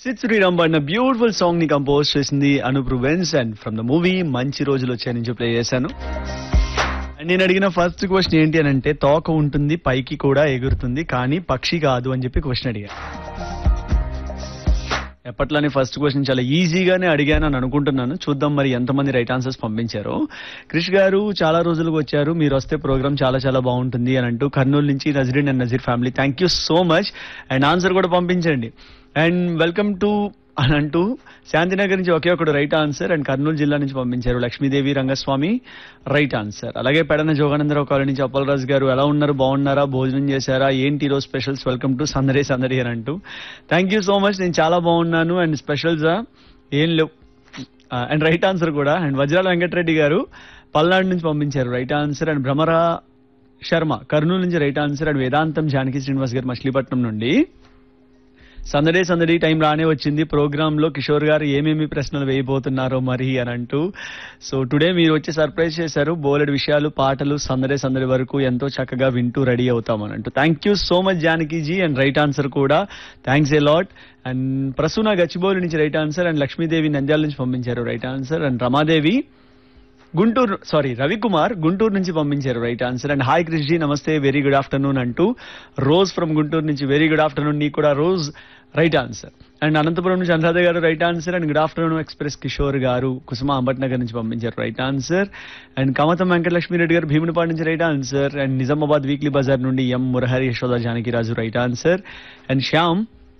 సిద్ శ్రీరామ్ పాడిన beautiful song ని compose చేసింది Anoop Rubens and from the movie మంచి రోజులు వచ్చాయని నుంచి ప్లే చేశాను అండ్ నేను అడిగిన ఫస్ట్ క్వశ్చన్ ఏంటి అని అంటే తోక ఉంటుంది పైకి కూడా ఎగురుతుంది కానీ పక్షి కాదు అని చెప్పి క్వశ్చన్ అడిగా ఎప్పట్లానే ఫస్ట్ క్వశ్చన్ చాలా ఈజీగానే అడిగాను అని అనుకుంటున్నాను చూద్దాం మరి ఎంతమంది రైట్ ఆన్సర్స్ పంపించారో క్రిష్ గారు చాలా రోజులకు వచ్చారు మీరు వస్తే ప్రోగ్రామ్ చాలా చాలా బాగుంటుంది అని అంటూ కర్నూలు నుంచి Nazreen and Nazeer family thank you so much and answer కూడా పంపించండి అండ్ వెల్కమ్ టు అని అంటూ శాంతినగర్ నుంచి ఒకే ఒకడు రైట్ ఆన్సర్ అండ్ కర్నూలు జిల్లా నుంచి పంపించారు లక్ష్మీదేవి రంగస్వామి రైట్ ఆన్సర్ అలాగే పెడన జోగానందరావు కాలనీ నుంచి అప్పలరాజు గారు ఎలా ఉన్నారు బాగున్నారా భోజనం చేశారా ఏంటి ఈరోజు స్పెషల్స్ వెల్కమ్ టు సందడి సందడి అని అంటూ థ్యాంక్ యూ సో మచ్ నేను చాలా బాగున్నాను అండ్ స్పెషల్స్ ఏం లేవు అండ్ రైట్ ఆన్సర్ కూడా అండ్ వజ్రాల వెంకటరెడ్డి గారు పల్నాడు నుంచి పంపించారు right answer and Bhramara Sharma Kurnool నుంచి రైట్ ఆన్సర్ అండ్ వేదాంతం జానకి శ్రీనివాస్ గారు మచిలీపట్నం నుండి సందడే సందడి టైం రానే వచ్చింది ప్రోగ్రామ్ లో కిషోర్ గారు ఏమేమి ప్రశ్నలు వేయబోతున్నారో మరి అని అంటూ సో టుడే మీరు వచ్చి సర్ప్రైజ్ చేశారు బోలెడు విషయాలు పాటలు సందడే సందడి వరకు ఎంతో చక్కగా వింటూ రెడీ అవుతామని అంటూ thank you so much Janakiji and right answer కూడా thanks a lot and Prasuna Gachibowli నుంచి right answer and Lakshmidevi Nandyal నుంచి పంపించారు right answer and Ramadevi Guntur sorry Ravikumar Guntur నుంచి పంపించారు right answer and hi Krishji నమస్తే వెరీ గుడ్ ఆఫ్టర్నూన్ అంటూ రోజ్ ఫ్రమ్ గుంటూరు నుంచి వెరీ గుడ్ ఆఫ్టర్నూన్ నీకు కూడా Rose right answer and Anantapuram నుంచి Anuradha garu right answer and good afternoon express Kishore garu Kusuma Ambatnagar నుంచి పంపించారు right answer and Kamatam Venkatalakshmi Reddy garu Bheemunipadu నుంచి right answer and Nizamabad weekly bazaar నుండి M Murahari Yashoda Janakiraju right answer and Shyam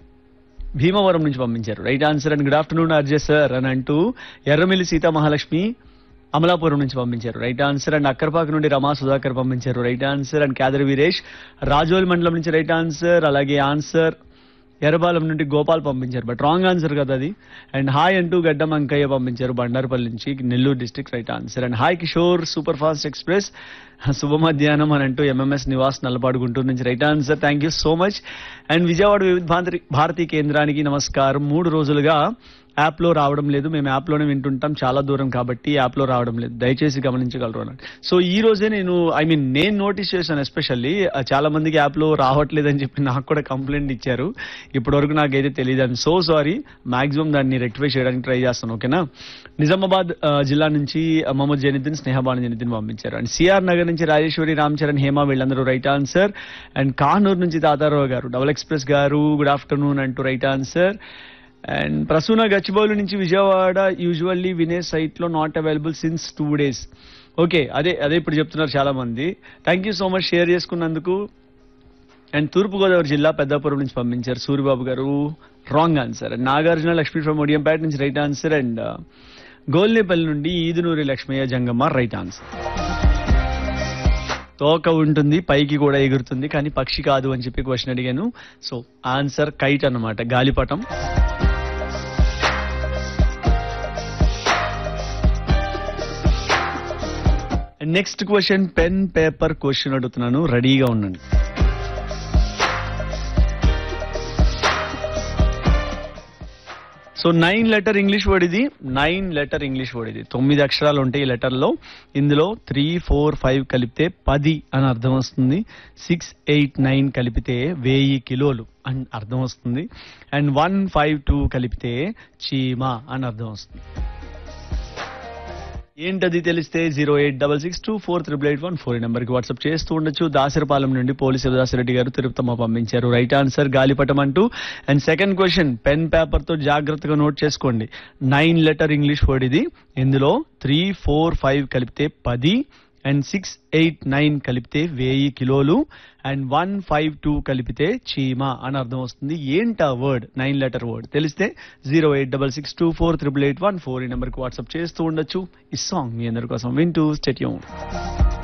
Bhimavaram నుంచి పంపించారు right answer and good afternoon అర్జయ్ సార్ అని అంటూ ఎర్రమిల్లి సీతా మహాలక్ష్మి అమలాపురం నుంచి పంపించారు రైట్ ఆన్సర్ అండ్ అక్కర్పాక నుండి రమా సుధాకర్ పంపించారు right answer and Kedar Veeresh Razole మండలం నుంచి రైట్ ఆన్సర్ అలాగే ఆన్సర్ ఎర్రబాలెం నుండి గోపాల్ పంపించారు బట్ రాంగ్ ఆన్సర్ కదా అది అండ్ హాయ్ అంటూ గడ్డం అంకయ్య పంపించారు బండారుపల్లి నుంచి Nellore district right answer and hi Kishore super fast express శుభ మధ్యాహ్నం అని అంటూ ఎంఎంఎస్ నివాస్ నల్లపాడు గుంటూరు నుంచి right answer thank you so much and Vijayawada Vividh Bharati Bharati కేంద్రానికి నమస్కారం మూడు రోజులుగా యాప్ లో రావడం లేదు మేము యాప్ లోనే వింటుంటాం చాలా దూరం కాబట్టి యాప్ లో రావడం లేదు దయచేసి గమనించగలరు అన్నట్టు సో ఈ రోజే నేను ఐ మీన్ నేను నోటీస్ చేశాను ఎస్పెషల్లీ చాలా మందికి యాప్ లో రావట్లేదు అని చెప్పి నాకు కూడా కంప్లైంట్ ఇచ్చారు ఇప్పటి వరకు నాకైతే తెలియదు అండ్ సో సారీ మాక్సిమం దాన్ని రెక్టిఫై చేయడానికి ట్రై చేస్తాను ఓకేనా నిజామాబాద్ ఆ, జిల్లా నుంచి మహమ్మద్ జనిద్దీన్ స్నేహబాన్ జనిద్దీన్ పంపించారు అండ్ సిఆర్ నగర్ నుంచి రాజేశ్వరి రామ్ చరణ్ హేమ వీళ్ళందరూ రైట్ ఆన్సర్ అండ్ కానూరు నుంచి Tatarao garu double express garu good afternoon అంటూ right answer and Prasuna Gachibowli నుంచి విజయవాడ యూజువల్లీ వినే సైట్ లో not available since two days okay అదే అదే ఇప్పుడు చెప్తున్నారు చాలా మంది thank you so much share చేసుకున్నందుకు అండ్ తూర్పుగోదావరి జిల్లా పెద్దాపురం నుంచి పంపించారు Suryababu garu wrong answer and Nagarjuna Lakshmi from Odiyampeta నుంచి రైట్ ఆన్సర్ అండ్ గోల్నేపల్లి నుండి ఈదునూరి లక్ష్మయ్య జంగమ్మ రైట్ ఆన్సర్ తోక ఉంటుంది పైకి కూడా ఎగురుతుంది కానీ పక్షి కాదు అని చెప్పి క్వశ్చన్ అడిగాను సో ఆన్సర్ కైట్ అన్నమాట గాలిపటం next question pen paper question అడుగుతున్నాను రెడీగా ఉండండి so nine letter English word ఇది నైన్ లెటర్ ఇంగ్లీష్ వర్డ్ ఇది తొమ్మిది అక్షరాలు ఉంటాయి ఈ లెటర్ లో ఇందులో త్రీ ఫోర్ ఫైవ్ కలిపితే పది అని అర్థం వస్తుంది సిక్స్ ఎయిట్ నైన్ కలిపితే వెయ్యి కిలోలు అని అర్థం వస్తుంది అండ్ వన్ ఫైవ్ టూ కలిపితే చీమ అని అర్థం వస్తుంది ఏంటది తెలిస్తే zero eight double six two four triple eight one four నెంబర్కి వాట్సాప్ చేస్తూ ఉండొచ్చు దాసరపాలెం నుండి పోలీసు శివదాసరెడ్డి గారు తిరుపతమ్మ పంపించారు రైట్ ఆన్సర్ గాలిపటం అంటూ and second question pen paper తో జాగ్రత్తగా నోట్ చేసుకోండి నైన్ లెటర్ ఇంగ్లీష్ వర్డ్ ఇది ఇందులో త్రీ ఫోర్ ఫైవ్ కలిపితే పది అండ్ సిక్స్ ఎయిట్ నైన్ కలిపితే వెయ్యి కిలోలు అండ్ వన్ ఫైవ్ టూ కలిపితే చీమ అని అర్థం వస్తుంది ఏంటా వర్డ్ నైన్ లెటర్ వర్డ్ తెలిస్తే zero eight double six two four triple eight one four ఈ నెంబర్కి వాట్సాప్ చేస్తూ ఉండొచ్చు ఈ సాంగ్ మీ అందరి కోసం వింటూ స్టెట్యూన్